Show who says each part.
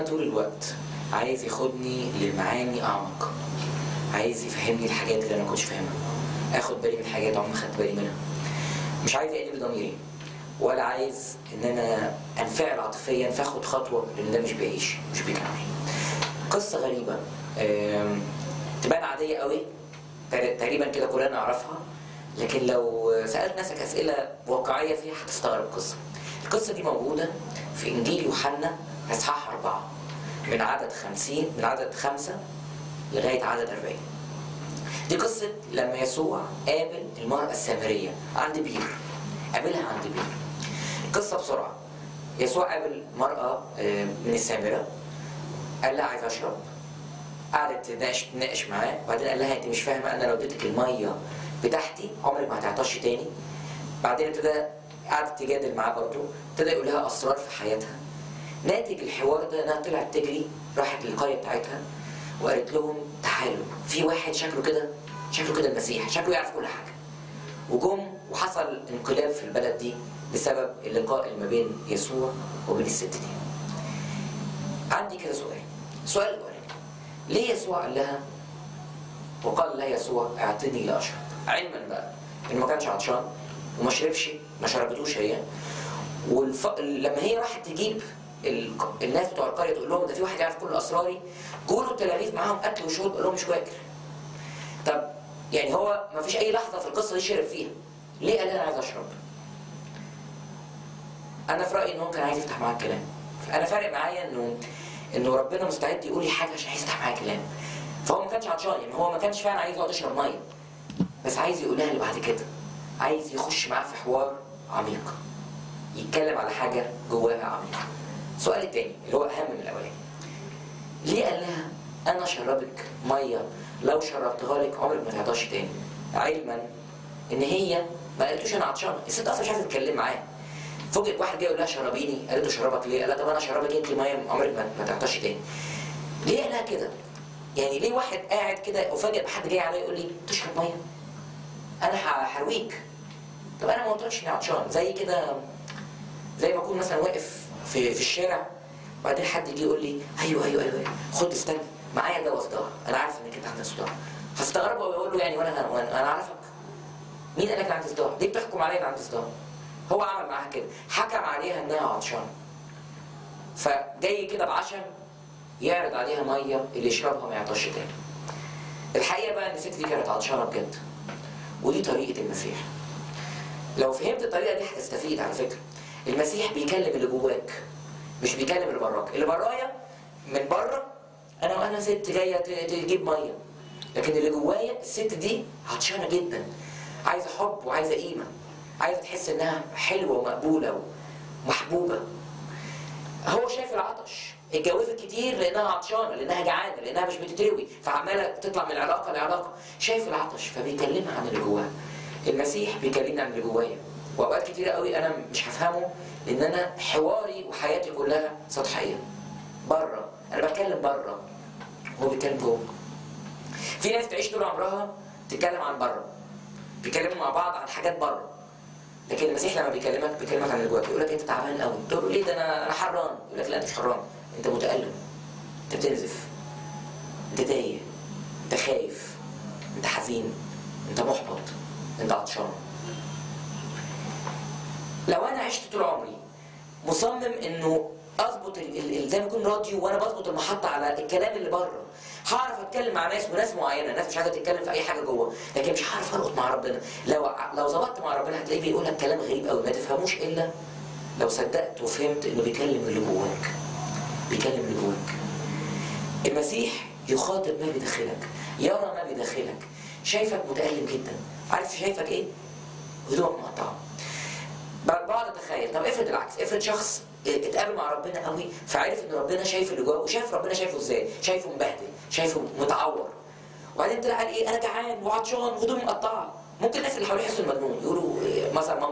Speaker 1: طول الوقت عايز ياخدني لمعاني اعمق عايز يفهمني الحاجات اللي انا ما كنتش فاهمها اخد بالي من حاجات عمري ما خدت بالي منها مش عايز يقلب ضميري ولا عايز ان انا انفعل عاطفيا فاخد خطوه لان ده مش بيعيش مش بيكمل قصه غريبه آم، تبان عاديه قوي تق- تقريبا كده كلنا نعرفها لكن لو سالت نفسك اسئله واقعيه فيها هتستغرب القصه القصه دي موجوده في انجيل يوحنا اصحاح اربعه من عدد خمسين من عدد خمسه لغايه عدد 40 دي قصه لما يسوع قابل المراه السامريه عند بير قابلها عند بير القصه بسرعه يسوع قابل مرأة آه، من السامرة قال لها عايز أشرب قعدت تناقش تناقش معاه وبعدين قال لها أنت مش فاهمة أنا لو اديتك المية بتاعتي عمرك ما هتعطش تاني بعدين ابتدى قعدت تجادل معاه برضه ابتدى يقول لها أسرار في حياتها ناتج الحوار ده انها طلعت تجري راحت للقريه بتاعتها وقالت لهم تعالوا في واحد شكله كده شكله كده المسيح شكله يعرف كل حاجه وجم وحصل انقلاب في البلد دي بسبب اللقاء اللي ما بين يسوع وبين الست دي عندي كده سؤال السؤال الاولاني ليه يسوع قال لها وقال لها يسوع اعطني لاشرب علما بقى انه ما كانش عطشان وما شربش ما شربتوش هي والف... لما هي راحت تجيب ال... الناس بتوع القريه تقول لهم ده في واحد يعرف كل اسراري جولوا التلاميذ معاهم اكل وشرب قال لهم مش واكل طب يعني هو ما فيش اي لحظه في القصه دي شرب فيها ليه قال انا عايز اشرب انا في رايي ان هو كان عايز يفتح معاك كلام انا فارق معايا انه انه ربنا مستعد يقول لي حاجه عشان عايز يفتح معايا كلام فهو ما كانش عطشان يعني هو ما كانش فعلا عايز يقعد يشرب ميه بس عايز يقولها اللي بعد كده عايز يخش معاه في حوار عميق يتكلم على حاجه جواها عميقه السؤال التاني اللي هو اهم من الاولاني ليه قال لها انا شربك ميه لو شربتها لك عمرك ما تعطش تاني علما ان هي ما قالتوش انا عطشانه الست اصلا مش عايزه تتكلم معاه فوجئت واحد جاي يقول لها شربيني قالت له شربك ليه؟ قال لها طب انا شربك انت ميه عمرك ما ما تعطش تاني ليه قال لها كده؟ يعني ليه واحد قاعد كده وفجأة بحد جاي عليا يقول لي تشرب ميه؟ انا هحرويك طب انا ما قلتلكش اني عطشان زي كده زي ما اكون مثلا واقف في في الشارع وبعدين حد يجي يقول لي ايوه ايوه ايوه, أيوة. خد استنى معايا دواء صداع انا عارف انك انت عندك صداع هستغربه ويقول له يعني وانا وانا انا عارفك مين قال لك انا عندي صداع؟ ليه بتحكم عليا ان عندي صداع؟ هو عمل معاها كده حكم عليها انها عطشانه فجاي كده بعشم يعرض عليها ميه اللي يشربها ما يعطش تاني الحقيقه بقى ان الست دي كانت عطشانه بجد ودي طريقه المسيح لو فهمت الطريقه دي هتستفيد على فكره المسيح بيكلم اللي جواك مش بيكلم اللي براك اللي برايا من بره انا انا ست جايه ت- تجيب ميه لكن اللي جوايا الست دي عطشانه جدا عايزه حب وعايزه قيمه عايزه تحس انها حلوه ومقبوله ومحبوبه هو شايف العطش اتجوزت كتير لانها عطشانه لانها جعانه لانها مش بتتروي فعماله تطلع من علاقه لعلاقه شايف العطش فبيكلمها عن اللي جواها المسيح بيكلمني عن اللي جوايا واوقات كتيره قوي انا مش هفهمه لان انا حواري وحياتي كلها سطحيه بره انا بتكلم بره هو بيتكلم جوه في ناس تعيش طول عمرها تتكلم عن بره بيتكلموا مع بعض عن حاجات بره لكن المسيح لما بيكلمك بيكلمك عن اللي جواك يقول لك انت تعبان قوي تقول له ليه ده انا انا حران يقول لك لا انت مش حران انت متالم انت بتنزف انت تايه انت خايف انت حزين انت محبط انت عطشان لو انا عشت طول عمري مصمم انه اظبط ال- ال- ال- زي ما يكون راديو وانا بظبط المحطه على الكلام اللي بره هعرف اتكلم مع ناس وناس معينه ناس مش عايزه تتكلم في اي حاجه جوه لكن مش هعرف اربط مع ربنا لو ع- لو ظبطت مع ربنا هتلاقيه بيقول لك كلام غريب قوي ما تفهموش الا لو صدقت وفهمت انه بيكلم اللي جواك بيكلم اللي جواك المسيح يخاطب ما بداخلك يرى ما بداخلك شايفك متألم جدا عارف شايفك ايه؟ هدومك مقطعه بقعد اتخيل طب افرض العكس افرض شخص اتقابل مع ربنا قوي فعرف ان ربنا شايف اللي جواه وشاف ربنا شايفه ازاي شايفه مبهدل شايفه متعور وبعدين طلع قال ايه انا جعان وعطشان وهدومي مقطعه ممكن الناس اللي حواليه يحسوا المجنون يقولوا إيه، مثلا